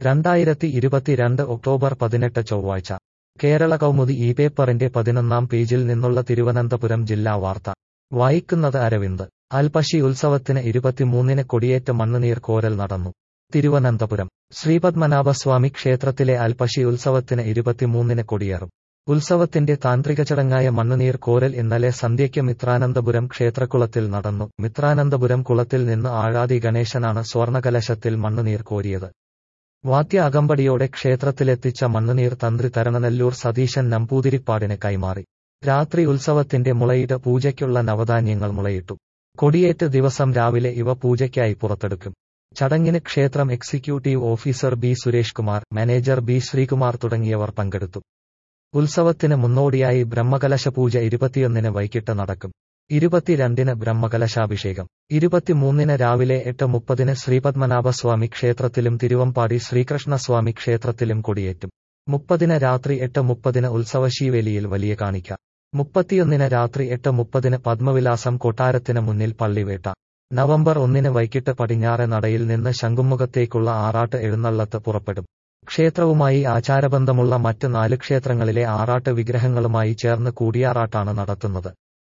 രണ്ടായിരത്തി ഇരുപത്തിരണ്ട് ഒക്ടോബർ പതിനെട്ട് ചൊവ്വാഴ്ച കേരള കൗമുദി ഈ പേപ്പറിന്റെ പതിനൊന്നാം പേജിൽ നിന്നുള്ള തിരുവനന്തപുരം ജില്ലാ വാർത്ത വായിക്കുന്നത് അരവിന്ദ് അൽപശി ഉത്സവത്തിന് ഇരുപത്തിമൂന്നിന് കൊടിയേറ്റ് മണ്ണുനീർ കോരൽ നടന്നു തിരുവനന്തപുരം ശ്രീപത്മനാഭസ്വാമി ക്ഷേത്രത്തിലെ അൽപശി ഉത്സവത്തിന് ഇരുപത്തിമൂന്നിന് കൊടിയേറും ഉത്സവത്തിന്റെ താന്ത്രിക ചടങ്ങായ മണ്ണുനീർ കോരൽ ഇന്നലെ സന്ധ്യയ്ക്ക് മിത്രാനന്തപുരം ക്ഷേത്രക്കുളത്തിൽ നടന്നു മിത്രാനന്തപുരം കുളത്തിൽ നിന്ന് ആഴാതി ഗണേശനാണ് സ്വർണകലശത്തിൽ മണ്ണുനീർ കോരിയത് വാദ്യ അകമ്പടിയോടെ ക്ഷേത്രത്തിലെത്തിച്ച മണ്ണുനീർ തന്ത്രി തരണനെല്ലൂർ സതീശൻ നമ്പൂതിരിപ്പാടിന് കൈമാറി രാത്രി ഉത്സവത്തിന്റെ മുളയിട് പൂജയ്ക്കുള്ള നവധാന്യങ്ങൾ മുളയിട്ടു കൊടിയേറ്റ് ദിവസം രാവിലെ ഇവ പൂജയ്ക്കായി പുറത്തെടുക്കും ചടങ്ങിന് ക്ഷേത്രം executive officer B Suresh Kumar manager B Sreekumar തുടങ്ങിയവർ പങ്കെടുത്തു ഉത്സവത്തിന് മുന്നോടിയായി ബ്രഹ്മകലശ പൂജ ഇരുപത്തിയൊന്നിന് വൈകിട്ട് നടക്കും ഇരുപത്തിരണ്ടിന് ബ്രഹ്മകലശാഭിഷേകം ഇരുപത്തിമൂന്നിന് രാവിലെ എട്ട് മുപ്പതിന് ശ്രീപത്മനാഭസ്വാമി ക്ഷേത്രത്തിലും തിരുവമ്പാടി ശ്രീകൃഷ്ണസ്വാമി ക്ഷേത്രത്തിലും കൊടിയേറ്റും മുപ്പതിന് രാത്രി എട്ട് മുപ്പതിന് ഉത്സവശീവേലിയിൽ വലിയ കാണിക്ക മുപ്പത്തിയൊന്നിന് രാത്രി എട്ട് മുപ്പതിന് പത്മവിലാസം കൊട്ടാരത്തിന് മുന്നിൽ പള്ളിവേട്ട നവംബർ ഒന്നിന് വൈകിട്ട് പടിഞ്ഞാറെ നടയിൽ നിന്ന് ശംഖുമുഖത്തേക്കുള്ള ആറാട്ട് എഴുന്നള്ളത്ത് പുറപ്പെടും ക്ഷേത്രവുമായി ആചാരബന്ധമുള്ള മറ്റ് നാല് ക്ഷേത്രങ്ങളിലെ ആറാട്ട് വിഗ്രഹങ്ങളുമായി ചേർന്ന് കൂടിയാറാട്ടാണ് നടത്തുന്നത്